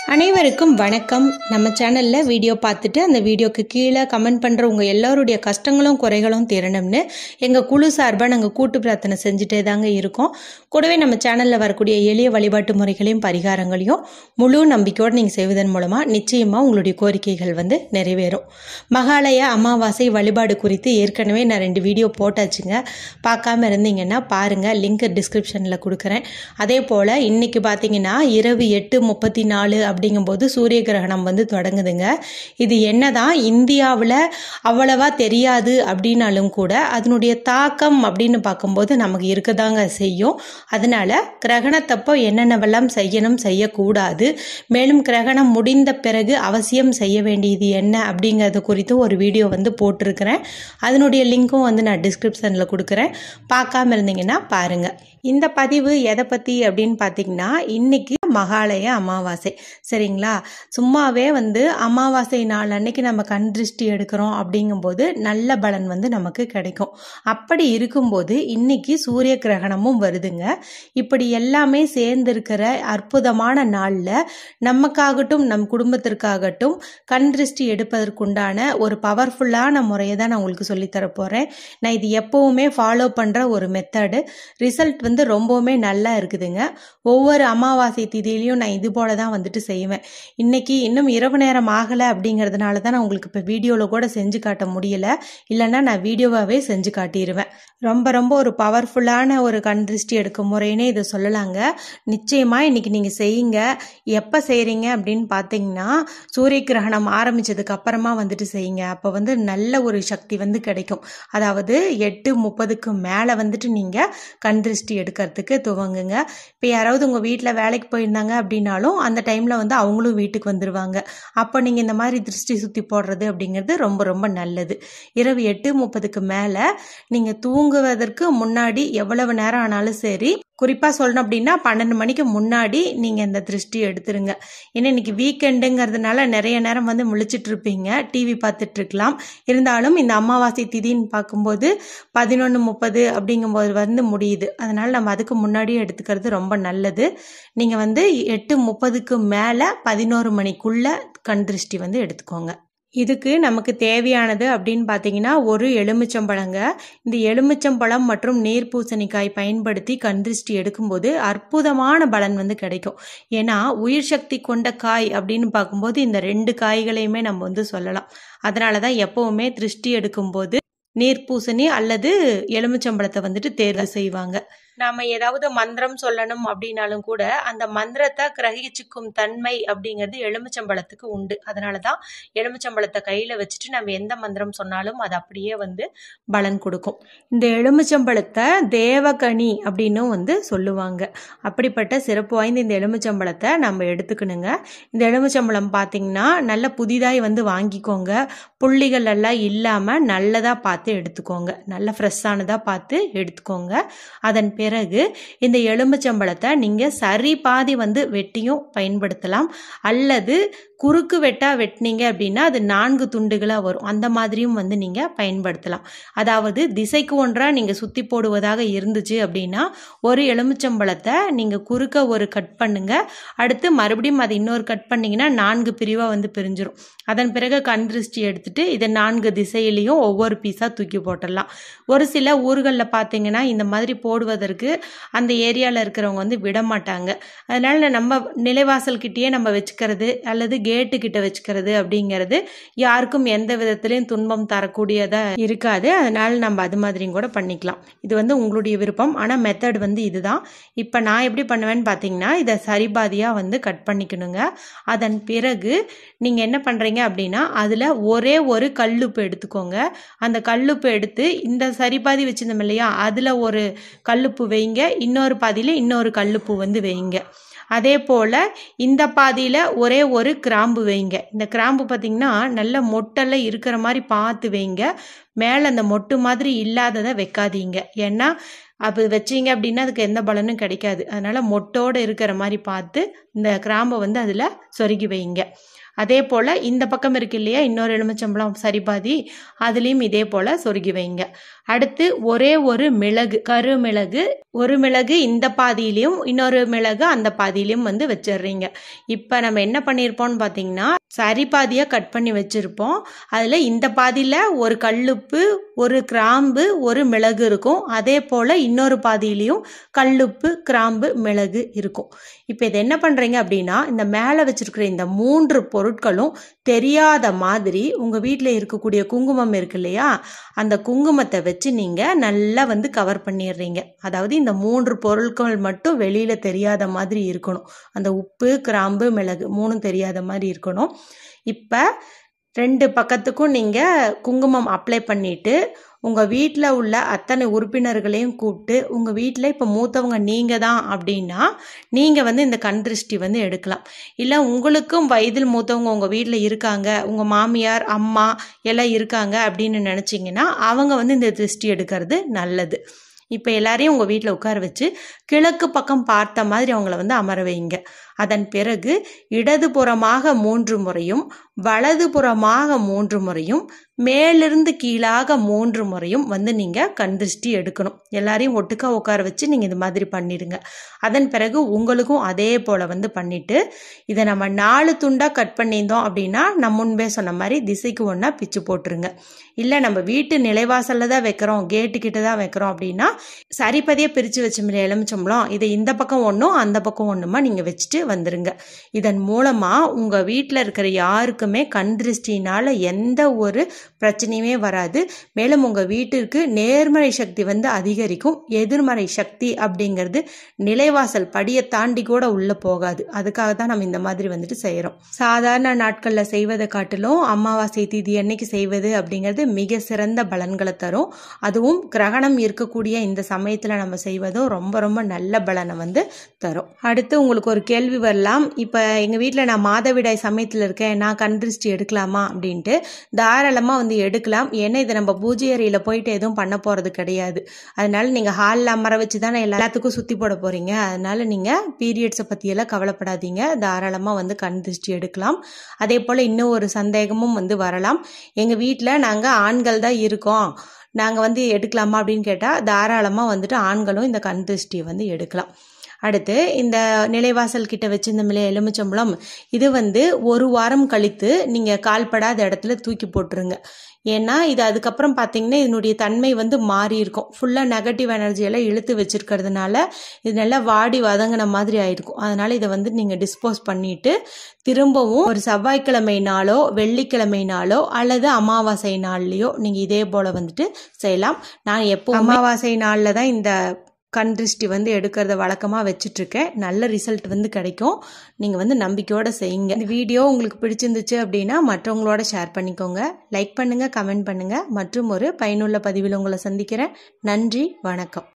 அனைவருக்கும் வணக்கம் நம்ம சேனலில் வீடியோ பார்த்துட்டு அந்த வீடியோக்கு கீழே கமெண்ட் பண்ணுற உங்கள் எல்லாருடைய கஷ்டங்களும் குறைகளும் தீரணும்னு எங்கள் குழு சார்பாக நாங்கள் கூட்டு பிரார்த்தனை செஞ்சுட்டே தாங்க இருக்கோம் கூடவே நம்ம சேனலில் வரக்கூடிய எளிய வழிபாட்டு முறைகளையும் பரிகாரங்களையும் முழு நம்பிக்கையோடு நீங்கள் செய்வதன் மூலமாக நிச்சயமாக உங்களுடைய கோரிக்கைகள் வந்து நிறைவேறும் மகாலய அமாவாசை வழிபாடு குறித்து ஏற்கனவே நான் ரெண்டு வீடியோ போட்டாச்சுங்க பார்க்காம இருந்தீங்கன்னா பாருங்கள் லிங்க் டிஸ்கிரிப்ஷனில் கொடுக்குறேன் அதே போல் இன்றைக்கி பார்த்தீங்கன்னா இரவு எட்டு முப்பத்தி நாலு அப்படிங்கும்போது சூரிய கிரகணம் வந்து தொடங்குதுங்க இது என்னதான் இந்தியாவில் அவ்வளவா தெரியாது அப்படின்னாலும் கூட அதனுடைய தாக்கம் அப்படின்னு பார்க்கும்போது நமக்கு இருக்கதாங்க செய்யும் அதனால கிரகணத்தப்போ என்னென்னவெல்லாம் செய்யணும் செய்யக்கூடாது மேலும் கிரகணம் முடிந்த பிறகு அவசியம் செய்ய வேண்டியது என்ன அப்படிங்கிறது குறித்து ஒரு வீடியோ வந்து போட்டிருக்கிறேன் அதனுடைய லிங்க்கும் வந்து நான் டிஸ்கிரிப்ஷனில் கொடுக்குறேன் பார்க்காம இருந்தீங்கன்னா பாருங்கள் இந்த பதிவு எதை பற்றி அப்படின்னு பார்த்தீங்கன்னா இன்னைக்கு மகாலய அமாவாசை சரிங்களா சும்மாவே வந்து அமாவாசை நாள் அன்னைக்கு நம்ம கண் திருஷ்டி எடுக்கிறோம் அப்படிங்கும்போது நல்ல பலன் வந்து நமக்கு கிடைக்கும் அப்படி இருக்கும்போது இன்னைக்கு சூரிய கிரகணமும் வருதுங்க இப்படி எல்லாமே சேர்ந்திருக்கிற அற்புதமான நாளில் நமக்காகட்டும் நம் குடும்பத்திற்காகட்டும் கண் திருஷ்டி எடுப்பதற்குண்டான ஒரு பவர்ஃபுல்லான முறையை தான் நான் உங்களுக்கு சொல்லித்தர போகிறேன் நான் இது எப்போவுமே ஃபாலோ பண்ணுற ஒரு மெத்தடு ரிசல்ட் வந்து ரொம்பவுமே நல்லா இருக்குதுங்க ஒவ்வொரு அமாவாசை திதியிலையும் நான் இது போல தான் வந்துட்டு செய்வேன் இன்னைக்கு இன்னும் இரவு நேரம் ஆகலை அப்படிங்கிறதுனால தான் நான் உங்களுக்கு இப்போ வீடியோவில் கூட செஞ்சு காட்ட முடியல இல்லைன்னா நான் வீடியோவாகவே செஞ்சு காட்டிடுவேன் ரொம்ப ரொம்ப ஒரு பவர்ஃபுல்லான ஒரு கண் திருஷ்டி எடுக்கும் முறைன்னே இதை சொல்லலாங்க நிச்சயமாக இன்னைக்கு நீங்கள் செய்யுங்க எப்போ செய்கிறீங்க அப்படின்னு பார்த்தீங்கன்னா சூரிய கிரகணம் ஆரம்பிச்சதுக்கு அப்புறமா வந்துட்டு செய்யுங்க அப்போ வந்து நல்ல ஒரு சக்தி வந்து கிடைக்கும் அதாவது எட்டு முப்பதுக்கு மேலே வந்துட்டு நீங்கள் கண் திருஷ்டி எடுக்கிறதுக்கு துவங்குங்க இப்போ யாராவது உங்கள் வீட்டில் வேலைக்கு போயிருந்தாங்க அப்படின்னாலும் அந்த டைமில் வந்து அவங்களும் வீட்டுக்கு வந்துடுவாங்க அப்போ நீங்கள் இந்த மாதிரி திருஷ்டி சுற்றி போடுறது அப்படிங்கிறது ரொம்ப ரொம்ப நல்லது இரவு எட்டு முப்பதுக்கு மேலே நீங்கள் தூங்குவதற்கு முன்னாடி எவ்வளவு நேரம் ஆனாலும் சரி குறிப்பாக சொல்லணும் அப்படின்னா பன்னெண்டு மணிக்கு முன்னாடி நீங்கள் இந்த திருஷ்டி எடுத்துருங்க ஏன்னா இன்னைக்கு வீக்கெண்டுங்கிறதுனால நிறைய நேரம் வந்து முழிச்சிட்டு இருப்பீங்க டிவி பார்த்துட்டு இருக்கலாம் இருந்தாலும் இந்த அமாவாசை திதின்னு பார்க்கும்போது பதினொன்று முப்பது அப்படிங்கும்போது வந்து முடியுது அதனால் நம்ம அதுக்கு முன்னாடியே எடுத்துக்கிறது ரொம்ப நல்லது நீங்கள் வந்து எட்டு முப்பதுக்கு மேலே பதினோரு மணிக்குள்ளே கண் திருஷ்டி வந்து எடுத்துக்கோங்க இதுக்கு நமக்கு தேவையானது அப்படின்னு பார்த்தீங்கன்னா ஒரு எலுமிச்சம்பழங்க இந்த எலுமிச்சம்பழம் மற்றும் நீர் பூசணிக்காய் பயன்படுத்தி கண்திருஷ்டி எடுக்கும்போது அற்புதமான பலன் வந்து கிடைக்கும் ஏன்னா உயிர் சக்தி கொண்ட காய் அப்படின்னு பார்க்கும்போது இந்த ரெண்டு காய்களையுமே நம்ம வந்து சொல்லலாம் அதனால தான் எப்பவுமே திருஷ்டி எடுக்கும்போது நீர்ப்பூசணி அல்லது எலுமிச்சம்பழத்தை வந்துட்டு தேர்வு செய்வாங்க நாம ஏதாவது மந்திரம் சொல்லணும் அப்படின்னாலும் கூட அந்த மந்திரத்தை கிரகிச்சுக்கும் தன்மை அப்படிங்கிறது எலுமிச்சம்பழத்துக்கு உண்டு அதனால தான் எலுமிச்சம்பழத்தை கையில் வச்சுட்டு நம்ம எந்த மந்திரம் சொன்னாலும் அது அப்படியே வந்து பலன் கொடுக்கும் இந்த எலுமிச்சம்பழத்தை தேவகனி அப்படின்னும் வந்து சொல்லுவாங்க அப்படிப்பட்ட சிறப்பு வாய்ந்த இந்த எலுமிச்சம்பழத்தை நம்ம எடுத்துக்கணுங்க இந்த எலுமிச்சம்பழம் பார்த்தீங்கன்னா நல்ல புதிதாய் வந்து வாங்கிக்கோங்க புள்ளிகள் எல்லாம் இல்லாமல் நல்லதாக பார்த்து எடுத்துக்கோங்க நல்ல ஃப்ரெஷ்ஷானதாக பார்த்து எடுத்துக்கோங்க அதன் பிறகு இந்த எலுமிச்சம்பழத்தை நீங்கள் சரி பாதி வந்து வெட்டியும் பயன்படுத்தலாம் அல்லது குறுக்கு வெட்டா வெட்டினீங்க அப்படின்னா அது நான்கு துண்டுகளாக வரும் அந்த மாதிரியும் வந்து நீங்கள் பயன்படுத்தலாம் அதாவது திசைக்கு ஒன்றாக நீங்கள் சுற்றி போடுவதாக இருந்துச்சு அப்படின்னா ஒரு எலுமிச்சம்பழத்தை நீங்கள் குறுக்க ஒரு கட் பண்ணுங்க அடுத்து மறுபடியும் அதை இன்னொரு கட் பண்ணிங்கன்னா நான்கு பிரிவாக வந்து பிரிஞ்சிடும் அதன் பிறகு கண் திருஷ்டி எடுத்துட்டு இதை நான்கு திசையிலையும் ஒவ்வொரு பீஸாக தூக்கி போட்டுடலாம் ஒரு சில ஊர்களில் பார்த்தீங்கன்னா இந்த மாதிரி போடுவதற்கு அந்த ஏரியாவில் இருக்கிறவங்க வந்து விட மாட்டாங்க அதனால நம்ம நிலைவாசல் கிட்டேயே நம்ம வச்சுக்கிறது அல்லது கேட்டு கிட்ட வச்சுக்கிறது அப்படிங்கிறது யாருக்கும் எந்த விதத்திலையும் துன்பம் தரக்கூடியதாக இருக்காது அதனால நம்ம அது மாதிரியும் கூட பண்ணிக்கலாம் இது வந்து உங்களுடைய விருப்பம் ஆனால் மெத்தட் வந்து இதுதான் இப்போ நான் எப்படி பண்ணுவேன்னு பார்த்தீங்கன்னா இதை சரிபாதியாக வந்து கட் பண்ணிக்கணுங்க அதன் பிறகு நீங்கள் என்ன பண்ணுறீங்க அப்படின்னா அதில் ஒரே ஒரு கல்லுப்பு எடுத்துக்கோங்க அந்த கல்லுப்பு எடுத்து இந்த சரிபாதி வச்சிருந்தோம் இல்லையா அதில் ஒரு கல்லுப்பு வைங்க இன்னொரு பாதியில் இன்னொரு கல்லுப்பு வந்து வைங்க அதே போல் இந்த பாதியில் ஒரே ஒரு கிராம்பு வைங்க இந்த கிராம்பு பார்த்திங்கன்னா நல்ல மொட்டெல்லாம் இருக்கிற மாதிரி பார்த்து வைங்க மேலே அந்த மொட்டு மாதிரி இல்லாததை வைக்காதீங்க ஏன்னா அப்போ வச்சிங்க அப்படின்னா அதுக்கு எந்த பலனும் கிடைக்காது அதனால் மொட்டோடு இருக்கிற மாதிரி பார்த்து இந்த கிராம்பை வந்து அதில் சொருகி வைங்க அதே போல் இந்த பக்கம் இருக்கு இல்லையா இன்னொரு எலுமிச்சம்பழம் சரி பாதி அதுலேயும் இதே போல் சொருகி வைங்க அடுத்து ஒரே ஒரு மிளகு கரு மிளகு ஒரு மிளகு இந்த பாதியிலையும் இன்னொரு மிளகு அந்த பாதியிலையும் வந்து வச்சிடுறீங்க இப்போ நம்ம என்ன பண்ணியிருப்போம்னு பார்த்தீங்கன்னா சரி பாதியாக கட் பண்ணி வச்சுருப்போம் அதில் இந்த பாதியில் ஒரு கல்லுப்பு ஒரு கிராம்பு ஒரு மிளகு இருக்கும் அதே போல் இன்னொரு பாதியிலையும் கல்லுப்பு கிராம்பு மிளகு இருக்கும் இப்போ இதை என்ன பண்ணுறீங்க அப்படின்னா இந்த மேலே வச்சுருக்கிற இந்த மூன்று பொருட்களும் தெரியாத மாதிரி உங்கள் வீட்டில் இருக்கக்கூடிய குங்குமம் இருக்கு இல்லையா அந்த குங்குமத்தை வச்சு நீங்கள் நல்லா வந்து கவர் பண்ணிடுறீங்க அதாவது இந்த மூன்று பொருட்கள் மட்டும் வெளியில் தெரியாத மாதிரி இருக்கணும் அந்த உப்பு கிராம்பு மிளகு மூணும் தெரியாத மாதிரி இருக்கணும் இப்போ ரெண்டு பக்கத்துக்கும் நீங்கள் குங்குமம் அப்ளை பண்ணிவிட்டு உங்கள் வீட்டில் உள்ள அத்தனை உறுப்பினர்களையும் கூப்பிட்டு உங்கள் வீட்டில் இப்போ மூத்தவங்க நீங்கள் தான் அப்படின்னா நீங்கள் வந்து இந்த கண் திருஷ்டி வந்து எடுக்கலாம் இல்லை உங்களுக்கும் வயதில் மூத்தவங்க உங்கள் வீட்டில் இருக்காங்க உங்கள் மாமியார் அம்மா எல்லாம் இருக்காங்க அப்படின்னு நினச்சிங்கன்னா அவங்க வந்து இந்த திருஷ்டி எடுக்கிறது நல்லது இப்போ எல்லாரையும் உங்கள் வீட்டில் உட்கார வச்சு கிழக்கு பக்கம் பார்த்த மாதிரி அவங்கள வந்து அமர வைங்க அதன் பிறகு இடதுபுறமாக மூன்று முறையும் வலதுபுறமாக மூன்று முறையும் மேலிருந்து கீழாக மூன்று முறையும் வந்து நீங்கள் கண்திருஷ்டி எடுக்கணும் எல்லாரையும் ஒட்டுக்கா உட்கார வச்சு நீங்கள் இது மாதிரி பண்ணிடுங்க அதன் பிறகு உங்களுக்கும் அதே போல் வந்து பண்ணிவிட்டு இதை நம்ம நாலு துண்டாக கட் பண்ணியிருந்தோம் அப்படின்னா நான் முன்பே சொன்ன மாதிரி திசைக்கு ஒன்றா பிச்சு போட்டுருங்க இல்லை நம்ம வீட்டு நிலைவாசலில் தான் வைக்கிறோம் கேட்டு கிட்ட தான் வைக்கிறோம் அப்படின்னா சரிப்பதியாக பிரித்து வச்ச எலுமிச்சம்பளம் இதை இந்த பக்கம் ஒன்றும் அந்த பக்கம் ஒன்றுமா நீங்கள் வச்சுட்டு வந்துருங்க இதன் மூலமாக உங்கள் வீட்டில் இருக்கிற யாருக்குமே கண் திருஷ்டினால் எந்த ஒரு பிரச்சனையுமே வராது மேலும் உங்கள் வீட்டிற்கு நேர்மறை சக்தி வந்து அதிகரிக்கும் எதிர்மறை சக்தி அப்படிங்கிறது நிலைவாசல் படியை தாண்டி கூட உள்ளே போகாது அதுக்காக தான் நம்ம இந்த மாதிரி வந்துட்டு செய்கிறோம் சாதாரண நாட்களில் செய்வதை காட்டிலும் அமாவாசை தீதி அன்னைக்கு செய்வது அப்படிங்கிறது மிக சிறந்த பலன்களை தரும் அதுவும் கிரகணம் இருக்கக்கூடிய இந்த சமயத்தில் நம்ம செய்வதும் ரொம்ப ரொம்ப நல்ல பலனை வந்து தரும் அடுத்து உங்களுக்கு ஒரு கேள்வி வரலாம் இப்போ எங்கள் வீட்டில் நான் மாதவிடாய் சமயத்தில் இருக்கேன் நான் கண் திருஷ்டி எடுக்கலாமா அப்படின்ட்டு தாராளமாக வந்து எடுக்கலாம் ஏன்னா இதை நம்ம பூஜை அறையில் போயிட்டு எதுவும் பண்ண போகிறது கிடையாது அதனால நீங்கள் ஹாலில் அமர வச்சு தானே எல்லாத்துக்கும் சுற்றி போட போகிறீங்க அதனால நீங்கள் பீரியட்ஸை பற்றியெல்லாம் கவலைப்படாதீங்க தாராளமாக வந்து கண் திருஷ்டி எடுக்கலாம் அதே போல் இன்னும் ஒரு சந்தேகமும் வந்து வரலாம் எங்கள் வீட்டில் நாங்கள் ஆண்கள் தான் இருக்கோம் நாங்கள் வந்து எடுக்கலாமா அப்படின்னு கேட்டால் தாராளமாக வந்துட்டு ஆண்களும் இந்த கண் திருஷ்டியை வந்து எடுக்கலாம் அடுத்து இந்த நிலைவாசல் கிட்ட வச்சு இந்த மிளை எலுமிச்சம்பழம் இது வந்து ஒரு வாரம் கழித்து நீங்கள் கால்படாத இடத்துல தூக்கி போட்டுருங்க ஏன்னா இது அதுக்கப்புறம் பார்த்தீங்கன்னா இதனுடைய தன்மை வந்து மாறி இருக்கும் ஃபுல்லாக நெகட்டிவ் எனர்ஜியெல்லாம் இழுத்து வச்சிருக்கிறதுனால இது நல்லா வாடி வதங்கின மாதிரி ஆயிருக்கும் அதனால இதை வந்து நீங்கள் டிஸ்போஸ் பண்ணிட்டு திரும்பவும் ஒரு செவ்வாய்க்கிழமை நாளோ வெள்ளிக்கிழமை நாளோ அல்லது அமாவாசை நாள்லையோ நீங்கள் இதே போல் வந்துட்டு செய்யலாம் நான் எப்போ அமாவாசை நாளில் தான் இந்த கண் திருஷ்டி வந்து எடுக்கிறத வழக்கமாக வச்சுட்ருக்கேன் நல்ல ரிசல்ட் வந்து கிடைக்கும் நீங்கள் வந்து நம்பிக்கையோடு செய்யுங்க இந்த வீடியோ உங்களுக்கு பிடிச்சிருந்துச்சு அப்படின்னா மற்றவங்களோட ஷேர் பண்ணிக்கோங்க லைக் பண்ணுங்கள் கமெண்ட் பண்ணுங்கள் மற்றும் ஒரு பயனுள்ள பதிவில் உங்களை சந்திக்கிறேன் நன்றி வணக்கம்